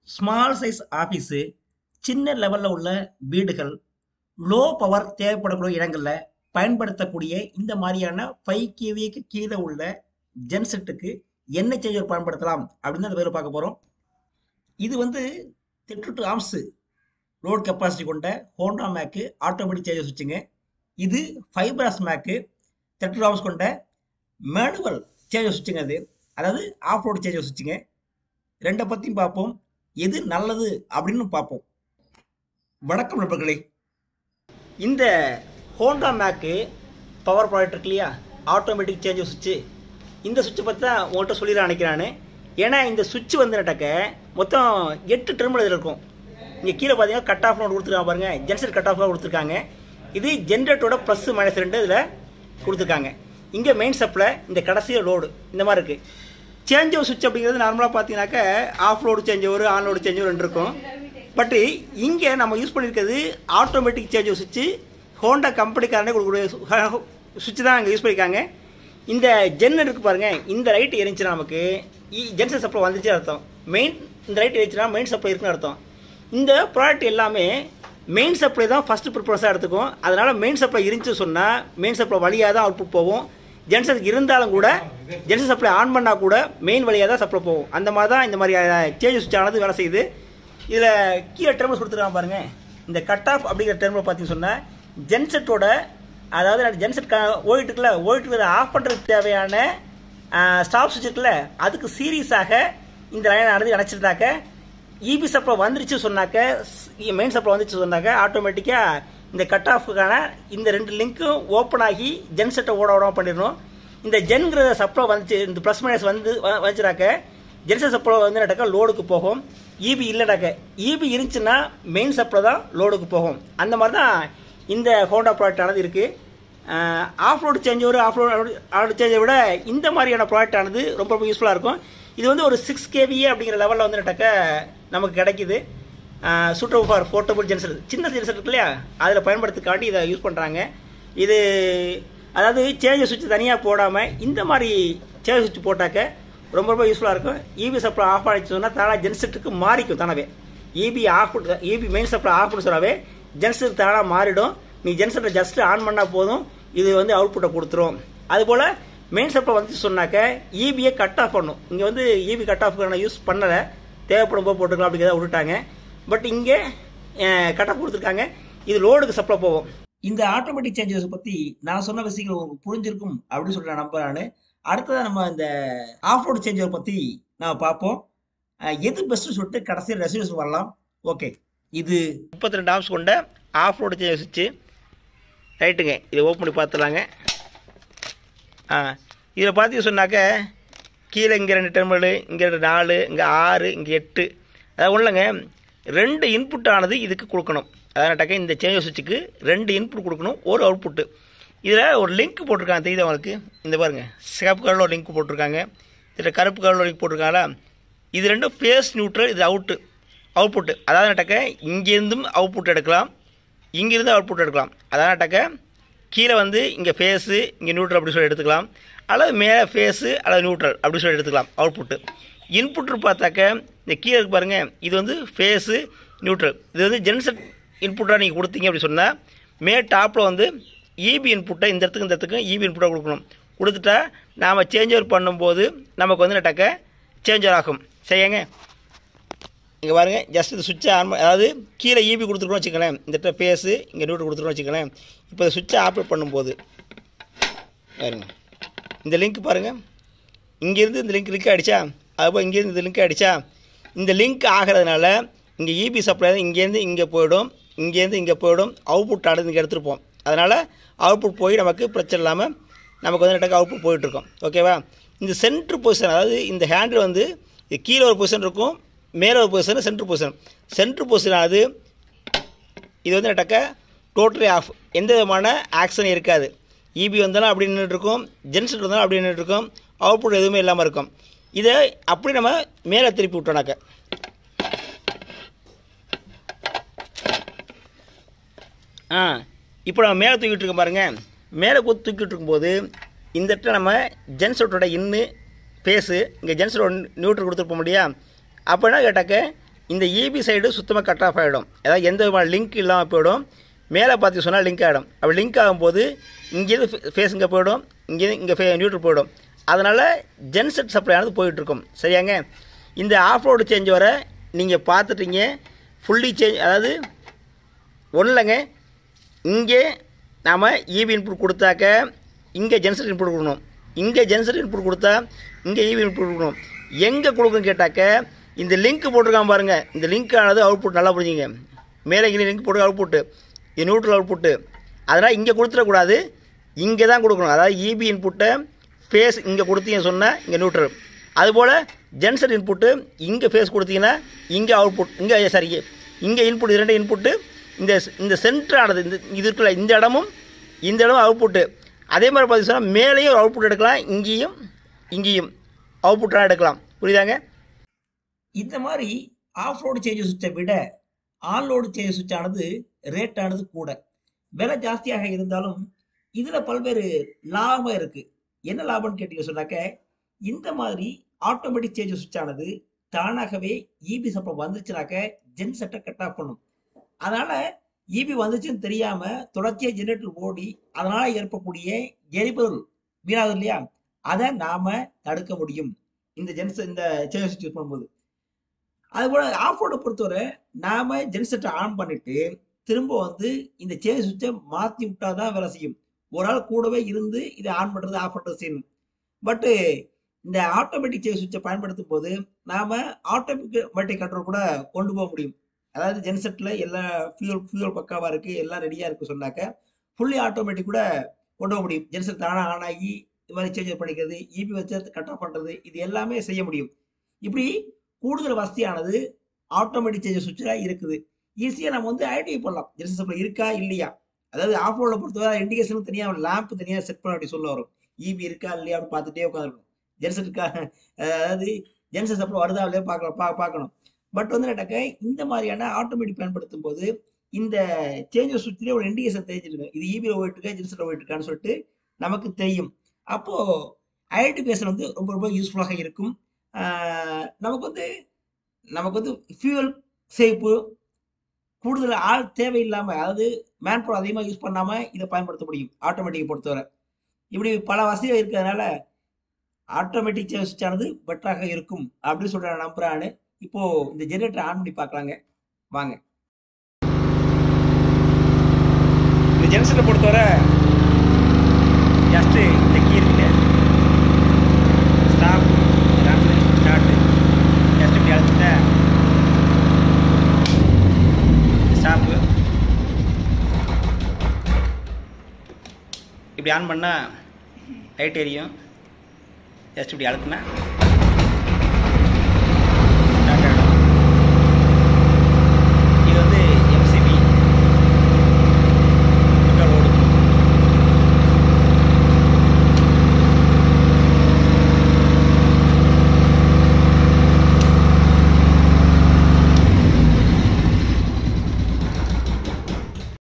small size office சின்ன லெவலில் உள்ள வீடுகள் லோ பவர் தேவைப்படக்கூடிய இடங்களில் பயன்படுத்தக்கூடிய இந்த மாதிரியான ஃபைவ் கேவிக்கு கீழே உள்ள ஜென்செட்டுக்கு என்ன சேஞ்சர் பயன்படுத்தலாம் அப்படின்னு அந்த பேர் பார்க்க போகிறோம் இது வந்து தெட்டு டு ஆம்ஸு லோட் கெப்பாசிட்டி கொண்ட ஹோண்டா மேக்கு ஆட்டோமேட்டிக் சேஞ்சர் சுவிட்சுங்க இது ஃபைபராஸ் மேக்கு தெட்டு டு ஆம்ஸ் கொண்ட மேனுவல் சேஞ்சர் சுவிட்சுங்க அது அதாவது ஆஃப் ரோடு சேஞ்சர் சுவிட்சுங்க ரெண்டை பற்றியும் பார்ப்போம் எது நல்லது அப்படின்னு பார்ப்போம் வணக்கம் நண்பர்களே இந்த ஹோண்டா மேக்கு பவர் ப்ராடக்ட் இருக்கு இல்லையா ஆட்டோமேட்டிக் சேஞ்சர் சுவிட்சு இந்த சுவிட்சை பற்றி தான் உங்கள்கிட்ட சொல்லிட நினைக்கிறானு ஏன்னா இந்த சுவிட்ச் வந்து நட்டக்க மொத்தம் எட்டு டெர்மினல் இதில் இருக்கும் இங்கே கீழே பார்த்தீங்கன்னா கட் ஆஃப் கொடுத்துருக்காங்க பாருங்க ஜென்சர் கட் ஆஃப் கொடுத்துருக்காங்க இது ஜென்ரேட்டரோட ப்ளஸ் மைனஸ் ரெண்டு இதில் கொடுத்துருக்காங்க இங்கே மெயின் சப்ளை இந்த கடைசியில் லோடு இந்த மாதிரி இருக்குது சேஞ்ச் ஓவர் சுவிட்ச் அப்படிங்கிறது நார்மலாக பார்த்தீங்கன்னாக்க off load change over on load change over ரெண்டு இருக்கும் பட்டு இங்கே நம்ம யூஸ் பண்ணியிருக்கிறது ஆட்டோமேட்டிக் சேஞ்ச் ஓவர் சுவிட்சு ஹோண்டா கம்பெனிக்காரனே கொடுக்கக்கூடிய சுவிட்ச் தான் அங்கே யூஸ் பண்ணியிருக்காங்க இந்த ஜென் இருக்கு பாருங்க இந்த லைட் எரிஞ்சுன்னா நமக்கு ஜென்சர் சப்ளை வந்துச்சு அர்த்தம் மெயின் இந்த லைட் எரிஞ்சுன்னா மெயின் சப்ளை இருக்குன்னு அர்த்தம் இந்த ப்ராடக்ட் எல்லாமே மெயின் சப்ளை தான் ஃபஸ்ட்டு ப்ரிஃபரன்ஸாக எடுத்துக்கும் அதனால் மெயின் சப்ளை இருந்துச்சு சொன்னால் மெயின் சப்ளை வழியாக தான் அவுட்புட் போகும் ஜென்சர் இருந்தாலும் கூட ஜென்சர் சப்ளை ஆன் பண்ணால் கூட மெயின் வழியாக தான் சப்ளை போகும் அந்த மாதிரி தான் இந்த மாதிரி சேஞ்ச் சுவிட்ச் ஆனது வேலை செய்யுது இதில் கீழே டெர்மினல் கொடுத்துருக்காங்க பாருங்கள் இந்த கட் ஆஃப் அப்படிங்கிற டெர்மினல் பார்த்தீங்கன்னு சொன்னால் ஜென்செட்டோட அதாவது ஜென்செட் ஓடிட்டு இருக்குல்ல ஓடிட்டு இருக்கிறத ஆஃப் பண்ணுறதுக்கு தேவையான ஸ்டாப் சுவிட்ச் இருக்குல்ல அதுக்கு சீரியஸாக இந்த லைன் ஆனது இணைச்சிருந்தாக்க இபி சப்ளை வந்துருச்சு சொன்னாக்க மெயின் சப்ளை வந்துருச்சு சொன்னாக்க ஆட்டோமேட்டிக்காக இந்த கட் ஆஃபுக்கான இந்த ரெண்டு லிங்க்கும் ஓப்பன் ஆகி ஜென்செட்டை ஓட விடாம பண்ணிடணும் இந்த ஜென்கிற சப்ளை வந்துச்சு இந்த ப்ளஸ் மைனஸ் வந்து வந்துச்சுனாக்க ஜென்சர் சப்ளை வந்து நடக்க லோடுக்கு போகும் இபி இல்லைனாக்க இபி இருந்துச்சுன்னா மெயின் சப்ளை தான் லோடுக்கு போகும் அந்த மாதிரி தான் இந்த ஹோண்டா ப்ராடக்ட் ஆனது இருக்குது ஆஃப் ரோடு சேஞ்ச் ஒரு ஆஃப் ரோடு சேஞ்சை விட இந்த மாதிரியான ப்ராடக்ட் ஆனது ரொம்ப ரொம்ப யூஸ்ஃபுல்லாக இருக்கும் இது வந்து ஒரு சிக்ஸ் கேவிஏ அப்படிங்கிற லெவலில் வந்து நட்டக்க நமக்கு கிடைக்குது சூட்டபிள் ஃபார் போர்ட்டபுள் ஜென்சர் சின்ன ஜென்சர் இருக்கு இல்லையா அதில் பயன்படுத்துக்காண்டி இதை யூஸ் பண்ணுறாங்க இது அதாவது சேஞ்ச் சுவிட்ச் தனியாக போடாமல் இந்த மாதிரி சேஞ்ச் சுவிட்ச் போட்டாக்க ரொம்ப ரொம்ப யூஸ்ஃபுல்லாக இருக்கும் இபி சப்ளை ஆஃப் ஆகிடுச்சு சொன்னால் தானாக ஜென்செட்டுக்கு மாறிக்கும் தானவே EB off EB main supply off பண்ண சொன்னாவே ஜென்செட் தானாக மாறிடும் நீ ஜென்செட்டை ஜஸ்ட் ஆன் பண்ணால் போதும் இது வந்து அவுட்புட்டை கொடுத்துரும் அதுபோல் மெயின் சப்ளை வந்து சொன்னாக்க இபியை கட் ஆஃப் பண்ணும் இங்கே வந்து இபி கட் ஆஃப் யூஸ் பண்ணலை தேவைப்படும் போது போட்டுக்கலாம் அப்படிங்கிறத விட்டுட்டாங்க பட் இங்கே கட் ஆஃப் கொடுத்துருக்காங்க இது லோடுக்கு சப்ளை போகும் இந்த ஆட்டோமேட்டிக் சேஞ்சஸ் பற்றி நான் சொன்ன விஷயங்கள் உங்களுக்கு புரிஞ்சிருக்கும் அப்படின்னு சொல்லி நான் நம்புறேன் அடுத்ததாக நம்ம இந்த ஆஃப் ரோடு சேஞ்சரை பற்றி நம்ம பார்ப்போம் எது பெஸ்ட்டு சொல்லிட்டு கடைசியில் ரெசல்யூஷன் வரலாம் ஓகே இது முப்பத்தி ரெண்டு ஆம்ஸ் கொண்ட ஆஃப் ரோடு சேஞ்ச் சுவிட்சு ரைட்டுங்க இதை ஓப்பன் பண்ணி பார்த்துலாங்க ஆ இதில் பார்த்தீங்க சொன்னாக்க கீழே இங்கே ரெண்டு டெர்மினலு இங்கே ரெண்டு நாலு இங்கே ஆறு இங்கே எட்டு அதாவது ஒன்றுங்க ரெண்டு இன்புட் ஆனது இதுக்கு கொடுக்கணும் அதான்ட்டாக்க இந்த சேஞ்ச் சுவிட்சுக்கு ரெண்டு இன்புட் கொடுக்கணும் ஒரு அவுட்புட்டு இதில் ஒரு லிங்க் போட்டிருக்காங்க தெரியுது அவங்களுக்கு இந்த பாருங்கள் சிகப்பு கலரில் ஒரு லிங்க் போட்டிருக்காங்க இதில் கருப்பு கலரில் லிங்க் போட்டிருக்காங்களா இது ரெண்டும் ஃபேஸ் நியூட்ரல் இது அவுட்டு அவுட்புட்டு அதாவதுட்டாக்க இங்கேருந்தும் அவுட்புட் எடுக்கலாம் இங்கேருந்து அவுட்புட் எடுக்கலாம் அதாவதுட்டாக்க கீழே வந்து இங்கே ஃபேஸு இங்கே நியூட்ரல் அப்படி சொல்லி எடுத்துக்கலாம் அல்லது மேலே ஃபேஸு அல்லது நியூட்ரல் அப்படி சொல்லி எடுத்துக்கலாம் அவுட்புட்டு இன்புட்டு பார்த்தாக்க இந்த கீழே இருக்கு பாருங்கள் இது வந்து ஃபேஸு நியூட்ரல் இது வந்து ஜென்செட் இன்புட்டாக நீங்கள் கொடுத்தீங்க அப்படி சொன்னால் மே டாப்பில் வந்து இபி இன்புட்டை இந்த இடத்துக்கு இந்த இடத்துக்கு இபி இன்புட்டாக கொடுக்கணும் கொடுத்துட்டா நாம் சேஞ்ச் ஓவர் பண்ணும்போது நமக்கு வந்து நட்டாக்க சேஞ்ச் ஓவர் ஆகும் சரியாங்க இங்கே பாருங்கள் ஜஸ்ட் இந்த சுவிட்சை ஆன் அதாவது கீழே இபி கொடுத்துருக்கோம் வச்சுக்கலேன் இந்த இடத்துல ஃபேஸு இங்கே நியூட்ரல் கொடுத்துருக்கோம் வச்சுக்கலேன் இப்போ இந்த சுவிட்சை ஆப்ரேட் பண்ணும்போது பாருங்க இந்த லிங்க் பாருங்கள் இங்கேருந்து இந்த லிங்க் லிங்க் அடித்தா அதுபோல் இங்கேருந்து இந்த லிங்க் அடித்தா இந்த லிங்க் ஆகிறதுனால இங்கே இபி சப்ளை இங்கேருந்து இங்கே போயிடும் இங்கேருந்து இங்கே போயிடும் அவுட்புட் ஆனது இங்கே எடுத்துருப்போம் அதனால் அவுட்புட் போய் நமக்கு பிரச்சனை இல்லாமல் நமக்கு வந்து நெட்டாக அவுட்புட் போயிட்டுருக்கோம் ஓகேவா இந்த சென்ட்ரு பொசிஷன் அதாவது இந்த ஹேண்டில் வந்து இது கீழே ஒரு பொசிஷன் இருக்கும் மேலே ஒரு position centre position centre position ஆகுது இது வந்து நெட்டாக்க டோட்டலி ஆஃப் எந்த விதமான ஆக்ஷனும் இருக்காது இபி வந்தாலும் அப்படி நின்றுட்டுருக்கும் ஜென்செட் வந்தாலும் அப்படி நின்றுட்டுருக்கும் அவுட்புட் எதுவுமே இல்லாமல் இருக்கும் இதை அப்படி நம்ம மேலே திருப்பி விட்டோம்னாக்க ஆ இப்போ நம்ம மேலே தூக்கிட்டு இருக்கோம் பாருங்கள் மேலே கூத்து தூக்கிட்டு இருக்கும்போது இந்த இடத்துல நம்ம ஜென்சோட்டோட இன்னு பேஸு இங்கே ஜென்சோட நியூட்ரல் கொடுத்துருப்போம் இல்லையா அப்போ என்ன கேட்டாக்க இந்த இபி சைடு சுத்தமாக கட் ஆஃப் ஆகிடும் அதாவது எந்த விதமான லிங்க் இல்லாமல் போயிடும் மேலே பார்த்து சொன்னால் லிங்க் ஆகிடும் அப்படி லிங்க் ஆகும்போது இங்கேருந்து ஃபேஸ் இங்கே போயிடும் இங்கேருந்து இங்கே ஃபே நியூட்ரல் போயிடும் அதனால் ஜென்செட் சப்ளை ஆனது போயிட்டுருக்கும் சரியாங்க இந்த ஆஃப் ரோடு சேஞ்ச் வர நீங்கள் பார்த்துட்டீங்க ஃபுல்லி சேஞ்ச் அதாவது ஒன்றும் இல்லைங்க இங்கே நாம் இபி இன்புட் கொடுத்தாக்க இங்கே ஜென்சர் இன்புட் கொடுக்கணும் இங்கே ஜென்சர் இன்புட் கொடுத்தா இங்கே இபி இன்புட் கொடுக்கணும் எங்கே கொடுக்கணும்னு கேட்டாக்க இந்த லிங்க் போட்டிருக்கான் பாருங்கள் இந்த லிங்க் ஆனது அவுட்புட் நல்லா புரிஞ்சுங்க மேலே இங்கே லிங்க் போட்டு அவுட்புட்டு இது நியூட்ரல் அவுட்புட்டு அதனால் இங்கே கொடுத்துடக்கூடாது இங்கே தான் கொடுக்கணும் அதாவது இபி இன்புட்டை ஃபேஸ் இங்கே கொடுத்தீங்கன்னு சொன்னால் இங்கே நியூட்ரல் அதுபோல் ஜென்சர் இன்புட்டு இங்கே ஃபேஸ் கொடுத்தீங்கன்னா இங்கே அவுட்புட் இங்கே சாரி இங்கே இன்புட் இது ரெண்டு இன்புட்டு இந்த இந்த சென்டரானது இந்த இது இருக்குல்ல இந்த இடமும் இந்த இடமும் அவுட்புட்டு அதே மாதிரி பார்த்தீங்கன்னா மேலேயும் ஒரு அவுட்புட் எடுக்கலாம் இங்கேயும் இங்கேயும் அவுட்புட்டாக எடுக்கலாம் புரியுதாங்க இந்த மாதிரி ஆஃப் ரோடு சேஞ்ச் சுவிட்சை விட ஆன் லோடு சேஞ்ச் சுவிட்ச் ஆனது ரேட் ஆனது கூட விலை ஜாஸ்தியாக இருந்தாலும் இதில் பல்வேறு லாபம் இருக்குது என்ன லாபம்னு கேட்டீங்க சொன்னாக்க இந்த மாதிரி ஆட்டோமேட்டிக் சேஞ்ச் சுவிட்ச் ஆனது தானாகவே இபி சப்பை வந்துச்சுனாக்க ஜென் செட்டை கட் ஆஃப் பண்ணும் அதனால இபி வந்துச்சுன்னு தெரியாம தொடர்ச்சியா ஜெனரேட்டர் ஓடி அதனால ஏற்படக்கூடிய எரிபொருள் வீணாகுது இல்லையா அதை நாம தடுக்க முடியும் இந்த ஜென்ஸ் இந்த சேஞ்ச் சுவிட்ச் யூஸ் பண்ணும்போது அதுபோல ஆஃப் ரோடை பொறுத்தவரை நாம ஜென்செட்டை ஆன் பண்ணிட்டு திரும்ப வந்து இந்த சேஞ்ச் சுவிட்சை மாற்றி விட்டாதான் வேலை செய்யும் ஒரு ஆள் கூடவே இருந்து இதை ஆன் பண்ணுறது ஆஃப் பண்ணுறது செய்யணும் பட்டு இந்த ஆட்டோமேட்டிக் சேஞ்ச் சுவிட்சை பயன்படுத்தும் போது நாம ஆட்டோமேட்டிக் கண்ட்ரோல் கூட கொண்டு போக முடியும் அதாவது ஜென்செட்டில் எல்லா ஃபியூல் ஃபியூல் பக்காவாக இருக்குது எல்லாம் ரெடியாக இருக்குது சொன்னாக்க ஃபுல்லி ஆட்டோமேட்டிக் கூட கொண்டு போக முடியும் ஜென்செட் தானாக ஆன் ஆகி இது மாதிரி சேஞ்ச் பண்ணிக்கிறது இபி வச்சு கட் ஆஃப் பண்ணுறது இது எல்லாமே செய்ய முடியும் இப்படி கூடுதல் வசதியானது ஆட்டோமேட்டிக் சேஞ்ச் சுவிட்சில் இருக்குது ஈஸியாக நம்ம வந்து ஐடிஐ பண்ணலாம் ஜென்செட் சப்ளை இருக்கா இல்லையா அதாவது ஆஃப் ரோட பொறுத்தவரை இண்டிகேஷன் தனியாக லேம்ப் தனியாக செட் பண்ண அப்படி சொல்ல வரும் இபி இருக்கா இல்லையா அப்படின்னு பார்த்துட்டே உட்காந்துருக்கும் ஜென்செட் இருக்கா அதாவது ஜென்செட் சப்ளை வருதா இல்லையா பார்க்கலாம் பா பார்க்கணும் பட் வந்து என்னட்டாக்க இந்த மாதிரியான ஆட்டோமேட்டிக் பயன்படுத்தும் போது இந்த சேஞ்சஸ் சுற்றிலே ஒரு இண்டிகேஷன் தெரிஞ்சிருக்கும் இது இபியில் போயிட்டு இருக்கா ஜென்செட் போயிட்டு இருக்கான்னு சொல்லிட்டு நமக்கு தெரியும் அப்போ ஐடென்டிஃபிகேஷன் வந்து ரொம்ப ரொம்ப யூஸ்ஃபுல்லாக இருக்கும் ஆஹ் நமக்கு வந்து நமக்கு வந்து ஃபியூவல் சேஃபு கூடுதல் ஆள் தேவையில்லாமல் அதாவது மேன் பவர் அதிகமாக யூஸ் பண்ணாமல் இதை பயன்படுத்த முடியும் ஆட்டோமேட்டிக்கை பொறுத்தவரை இப்படி பல வசதிகள் இருக்கிறதுனால ஆட்டோமேட்டிக் சேஞ்ச் ஆனது பெட்டராக இருக்கும் அப்படின்னு சொல்ற நான் நம்புறான்னு இப்போ இந்த ஜெனரேட்டர் ஆன் பண்ணி பார்க்கலாங்க வாங்க இந்த ஜென்சனை பொறுத்தவரை ஜஸ்ட்டு இந்த கீ இருக்குல்ல ஸ்டாப் ரன் ஸ்டார்ட் ஜஸ்ட் இப்படி அழுத்திட்டேன் ஸ்டாப்பு இப்படி ஆன் பண்ணால் லைட் எரியும் ஜஸ்ட் இப்படி அழுத்தினா